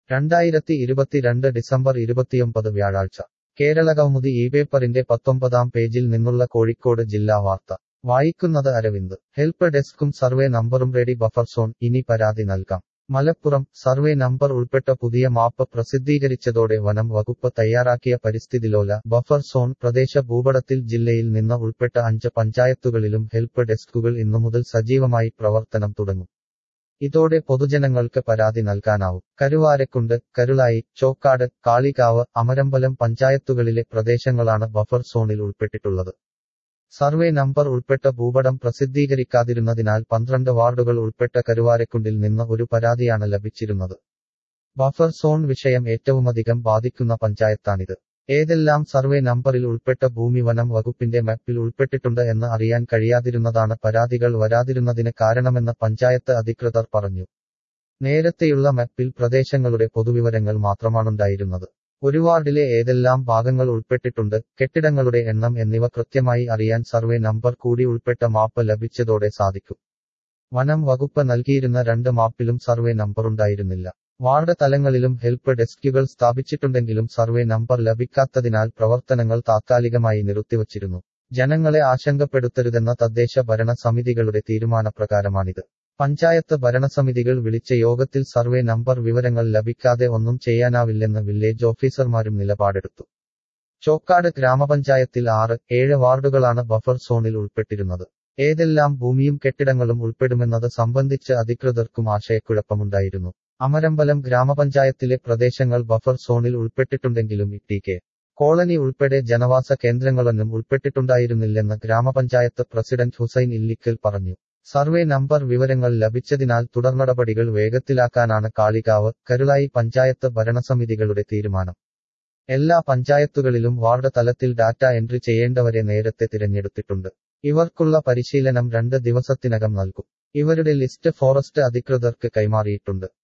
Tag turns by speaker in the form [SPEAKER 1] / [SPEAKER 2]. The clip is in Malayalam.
[SPEAKER 1] രണ്ടായിരത്തി ഇരുപത്തിരണ്ട് ഡിസംബർ ഇരുപത്തിയൊമ്പത് വ്യാഴാഴ്ച കേരളകൗമുദി ഈ പേപ്പറിന്റെ പത്തൊമ്പതാം പേജിൽ നിന്നുള്ള കോഴിക്കോട് ജില്ലാ വാർത്ത വായിക്കുന്നത് അരവിന്ദ് ഹെൽപ്പ് ഡെസ്കും സർവേ നമ്പറും റെഡി ബഫർ സോൺ ഇനി പരാതി നൽകാം മലപ്പുറം സർവേ നമ്പർ ഉൾപ്പെട്ട പുതിയ മാപ്പ് പ്രസിദ്ധീകരിച്ചതോടെ വനം വകുപ്പ് തയ്യാറാക്കിയ പരിസ്ഥിതിലോല ബഫർ സോൺ പ്രദേശ ഭൂപടത്തിൽ ജില്ലയിൽ നിന്ന് ഉൾപ്പെട്ട അഞ്ച് പഞ്ചായത്തുകളിലും ഹെൽപ്പ് ഡെസ്കുകൾ ഇന്നുമുതൽ സജീവമായി പ്രവർത്തനം തുടങ്ങും ഇതോടെ പൊതുജനങ്ങൾക്ക് പരാതി നൽകാനാവും കരുവാരക്കുണ്ട് കരുളായി ചോക്കാട് കാളികാവ് അമരമ്പലം പഞ്ചായത്തുകളിലെ പ്രദേശങ്ങളാണ് ബഫർ സോണിൽ ഉൾപ്പെട്ടിട്ടുള്ളത് സർവേ നമ്പർ ഉൾപ്പെട്ട ഭൂപടം പ്രസിദ്ധീകരിക്കാതിരുന്നതിനാൽ പന്ത്രണ്ട് വാർഡുകൾ ഉൾപ്പെട്ട കരുവാരക്കുണ്ടിൽ നിന്ന് ഒരു പരാതിയാണ് ലഭിച്ചിരുന്നത് ബഫർ സോൺ വിഷയം ഏറ്റവുമധികം ബാധിക്കുന്ന പഞ്ചായത്താണിത് ഏതെല്ലാം സർവേ നമ്പറിൽ ഉൾപ്പെട്ട ഭൂമി വനം വകുപ്പിന്റെ മാപ്പിൽ ഉൾപ്പെട്ടിട്ടുണ്ട് എന്ന് അറിയാൻ കഴിയാതിരുന്നതാണ് പരാതികൾ വരാതിരുന്നതിന് കാരണമെന്ന് പഞ്ചായത്ത് അധികൃതർ പറഞ്ഞു നേരത്തെയുള്ള മാപ്പിൽ പ്രദേശങ്ങളുടെ പൊതുവിവരങ്ങൾ മാത്രമാണുണ്ടായിരുന്നത് ഒരു വാർഡിലെ ഏതെല്ലാം ഭാഗങ്ങൾ ഉൾപ്പെട്ടിട്ടുണ്ട് കെട്ടിടങ്ങളുടെ എണ്ണം എന്നിവ കൃത്യമായി അറിയാൻ സർവേ നമ്പർ കൂടി ഉൾപ്പെട്ട മാപ്പ് ലഭിച്ചതോടെ സാധിക്കും വനം വകുപ്പ് നൽകിയിരുന്ന രണ്ട് മാപ്പിലും സർവേ നമ്പറുണ്ടായിരുന്നില്ല വാർഡ് തലങ്ങളിലും ഹെൽപ്പ് ഡെസ്കുകൾ സ്ഥാപിച്ചിട്ടുണ്ടെങ്കിലും സർവേ നമ്പർ ലഭിക്കാത്തതിനാൽ പ്രവർത്തനങ്ങൾ താത്കാലികമായി നിർത്തിവച്ചിരുന്നു ജനങ്ങളെ ആശങ്കപ്പെടുത്തരുതെന്ന തദ്ദേശ ഭരണ സമിതികളുടെ തീരുമാനപ്രകാരമാണിത് പഞ്ചായത്ത് ഭരണസമിതികൾ വിളിച്ച യോഗത്തിൽ സർവേ നമ്പർ വിവരങ്ങൾ ലഭിക്കാതെ ഒന്നും ചെയ്യാനാവില്ലെന്ന് വില്ലേജ് ഓഫീസർമാരും നിലപാടെടുത്തു ചോക്കാട് ഗ്രാമപഞ്ചായത്തിൽ ആറ് ഏഴ് വാർഡുകളാണ് ബഫർ സോണിൽ ഉൾപ്പെട്ടിരുന്നത് ഏതെല്ലാം ഭൂമിയും കെട്ടിടങ്ങളും ഉൾപ്പെടുമെന്നത് സംബന്ധിച്ച് അധികൃതർക്കും ആശയക്കുഴപ്പമുണ്ടായിരുന്നു അമരമ്പലം ഗ്രാമപഞ്ചായത്തിലെ പ്രദേശങ്ങൾ ബഫർ സോണിൽ ഉൾപ്പെട്ടിട്ടുണ്ടെങ്കിലും ഇ കെ കോളനി ഉൾപ്പെടെ ജനവാസ കേന്ദ്രങ്ങളൊന്നും ഉൾപ്പെട്ടിട്ടുണ്ടായിരുന്നില്ലെന്ന് ഗ്രാമപഞ്ചായത്ത് പ്രസിഡന്റ് ഹുസൈൻ ഇല്ലിക്കൽ പറഞ്ഞു സർവേ നമ്പർ വിവരങ്ങൾ ലഭിച്ചതിനാൽ തുടർനടപടികൾ വേഗത്തിലാക്കാനാണ് കാളികാവ് കരുളായി പഞ്ചായത്ത് ഭരണസമിതികളുടെ തീരുമാനം എല്ലാ പഞ്ചായത്തുകളിലും വാർഡ് തലത്തിൽ ഡാറ്റ എൻട്രി ചെയ്യേണ്ടവരെ നേരത്തെ തിരഞ്ഞെടുത്തിട്ടുണ്ട് ഇവർക്കുള്ള പരിശീലനം രണ്ട് ദിവസത്തിനകം നൽകും ഇവരുടെ ലിസ്റ്റ് ഫോറസ്റ്റ് അധികൃതർക്ക് കൈമാറിയിട്ടുണ്ട്